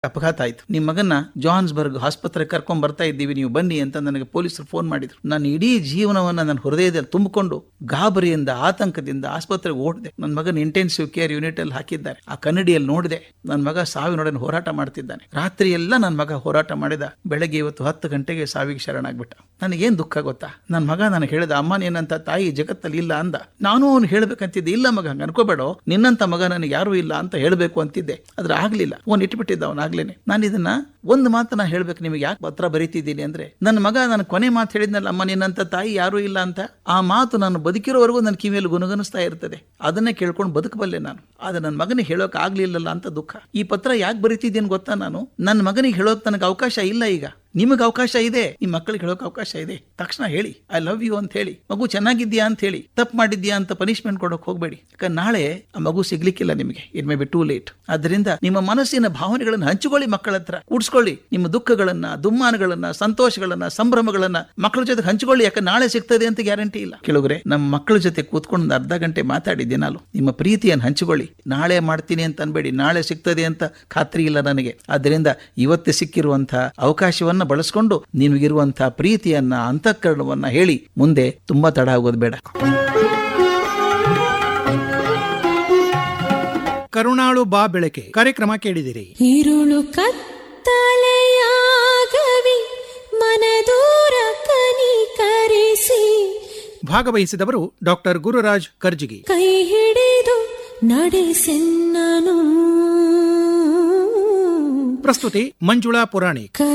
ಅಪಘಾತ ಆಯ್ತು ನಿಮ್ಮ ಮಗನ ಜಾನ್ಸ್ಬರ್ಗ್ ಆಸ್ಪತ್ರೆ ಕರ್ಕೊಂಡ್ ಬರ್ತಾ ಇದ್ದೀವಿ ನೀವು ಬನ್ನಿ ಅಂತ ನನಗೆ ಪೊಲೀಸರು ಫೋನ್ ಮಾಡಿದ್ರು ನಾನು ಇಡೀ ಜೀವನವನ್ನ ನನ್ನ ಹೃದಯದಲ್ಲಿ ತುಂಬಿಕೊಂಡು ಗಾಬರಿಯಿಂದ ಆತಂಕದಿಂದ ಆಸ್ಪತ್ರೆಗೆ ಓಡಿದೆ ನನ್ನ ಮಗನ ಇಂಟೆನ್ಸಿವ್ ಕೇರ್ ಯೂನಿಟ್ ಅಲ್ಲಿ ಹಾಕಿದ್ದಾರೆ ಆ ಕನ್ನಡಿಯಲ್ಲಿ ನೋಡಿದೆ ನನ್ನ ಮಗ ಸಾವಿನೊಡನೆ ಹೋರಾಟ ಮಾಡ್ತಿದ್ದಾನೆ ರಾತ್ರಿ ಎಲ್ಲ ನನ್ನ ಮಗ ಹೋರಾಟ ಮಾಡಿದ ಬೆಳಗ್ಗೆ ಇವತ್ತು ಹತ್ತು ಗಂಟೆಗೆ ಸಾವಿಗೆ ಶರಣಾಗ್ಬಿಟ್ಟ ನನಗೇನ್ ದುಃಖ ಗೊತ್ತಾ ನನ್ನ ಮಗ ನನಗೆ ಹೇಳಿದ ಅಮ್ಮ ನಿನ್ನಂತ ತಾಯಿ ಜಗತ್ತಲ್ಲಿ ಇಲ್ಲ ಅಂದ ನಾನು ಅವ್ನು ಹೇಳ್ಬೇಕಂತಿದ್ದೆ ಇಲ್ಲ ಮಗ ಹಂಗ ಅನ್ಕೋಬೇಡ ನಿನ್ನಂತ ಮಗ ನನಗೆ ಯಾರು ಇಲ್ಲ ಅಂತ ಹೇಳ್ಬೇಕು ಅಂತಿದ್ದೆ ಆದ್ರೆ ಆಗ್ಲಿಲ್ಲ ಫೋನ್ ಇಟ್ಬಿಟ್ಟಿದ್ದ ಅವನಾಗ್ಲೇನೆ ನಾನು ಇದನ್ನ ಒಂದು ಮಾತು ನಾ ಹೇಳ್ಬೇಕು ನಿಮಗೆ ಯಾಕೆ ಪತ್ರ ಬರೀತಿದ್ದೀನಿ ಅಂದ್ರೆ ನನ್ನ ಮಗ ನನ್ನ ಕೊನೆ ಮಾತು ಹೇಳಿದ್ನಲ್ಲ ಅಮ್ಮ ನಿನ್ನಂತ ತಾಯಿ ಯಾರು ಇಲ್ಲ ಅಂತ ಆ ಮಾತು ನಾನು ಬದುಕಿರೋವರೆಗೂ ನನ್ನ ಕಿವಿಯಲ್ಲಿ ಗುಣಗಣಿಸ್ತಾ ಇರ್ತದೆ ಅದನ್ನೇ ಕೇಳ್ಕೊಂಡು ಬದುಕಬಲ್ಲೆ ನಾನು ಆದ್ರೆ ನನ್ನ ಮಗನಿಗೆ ಹೇಳೋಕೆ ಆಗ್ಲಿಲ್ಲಲ್ಲ ಅಂತ ದುಃಖ ಈ ಪತ್ರ ಯಾಕೆ ಬರೀತಿದ್ದೀನಿ ಗೊತ್ತಾ ನಾನು ನನ್ನ ಮಗನಿಗೆ ಹೇಳೋಕೆ ನನಗೆ ಅವಕಾಶ ಇಲ್ಲ ಈಗ ನಿಮಗೆ ಅವಕಾಶ ಇದೆ ನಿಮ್ಮ ಮಕ್ಕಳಿಗೆ ಹೇಳೋಕೆ ಅವಕಾಶ ಇದೆ ತಕ್ಷಣ ಹೇಳಿ ಐ ಲವ್ ಯು ಅಂತ ಹೇಳಿ ಮಗು ಚೆನ್ನಾಗಿದ್ಯಾ ಅಂತ ಹೇಳಿ ತಪ್ಪು ಮಾಡಿದ್ಯಾ ಅಂತ ಪನಿಷ್ಮೆಂಟ್ ಕೊಡೋಕೆ ಹೋಗಬೇಡಿ ಯಾಕಂದ್ರೆ ನಾಳೆ ಆ ಮಗು ಸಿಗ್ಲಿಕ್ಕಿಲ್ಲ ನಿಮಗೆ it may be too late ಅದರಿಂದ ನಿಮ್ಮ ಮನಸ್ಸಿನ ಭಾವನೆಗಳನ್ನು ಹಂಚಿಕೊಳ್ಳಿ ಮಕ್ಕಳ ಹತ್ರ ಕೂಡಿಸ್ಕೊಳ್ಳಿ ನಿಮ್ಮ ದುಃಖಗಳನ್ನ ದುಮ್ಮಾನಗಳನ್ನ ಸಂತೋಷಗಳನ್ನ ಸಂಭ್ರಮಗಳನ್ನ ಮಕ್ಕಳ ಜೊತೆ ಹಂಚಿಕೊಳ್ಳಿ ಯಾಕಂದ್ರೆ ನಾಳೆ ಸಿಗ್ತದೆ ಅಂತ ಗ್ಯಾರಂಟಿ ಇಲ್ಲ ಕೆಲವರೆ ನಮ್ಮ ಮಕ್ಕಳ ಜೊತೆ ಕೂತ್ಕೊಂಡು ಒಂದು ಅರ್ಧ ಗಂಟೆ ಮಾತಾಡಿ ದಿನಾಲು ನಿಮ್ಮ ಪ್ರೀತಿಯನ್ನು ಹಂಚಿಕೊಳ್ಳಿ ನಾಳೆ ಮಾಡ್ತೀನಿ ಅಂತ ಅನ್ಬೇಡಿ ನಾಳೆ ಸಿಗ್ತದೆ ಅಂತ ಖಾತ್ರಿ ಇಲ್ಲ ನನಗೆ ಆದ್ದರಿಂದ ಇವತ್ತು ಸಿಕ್ಕಿರುವಂತಹ ಅವಕಾಶವನ್ನ ಬಳಸ್ಕೊಂಡು ನಿಮಗಿರುವಂತಹ ಪ್ರೀತಿಯನ್ನ ಅಂತಃಕರಣವನ್ನ ಹೇಳಿ ಮುಂದೆ ತುಂಬಾ ತಡ ಆಗೋದು ಬೇಡ ಕರುಣಾಳು ಬಾ ಬೆಳಕೆ ಕಾರ್ಯಕ್ರಮ ಕೇಳಿದಿರಿ ഇരുളു കത്തലയാകവി മനദൂರ ಕನಿಕರಿಸಿ ಭಾಗವಹಿಸಿದವರು ಡಾಕ್ಟರ್ ಗುರುರಾಜ್ ಕರ್ಜಿಗಿ ಕೈ ಹಿಡಿದು ನಡೆಸೆನ್ನನು ಪ್ರಸ್ತುತಿ ಮಂಜುಳಾ ಪುರಾಣಿಕ್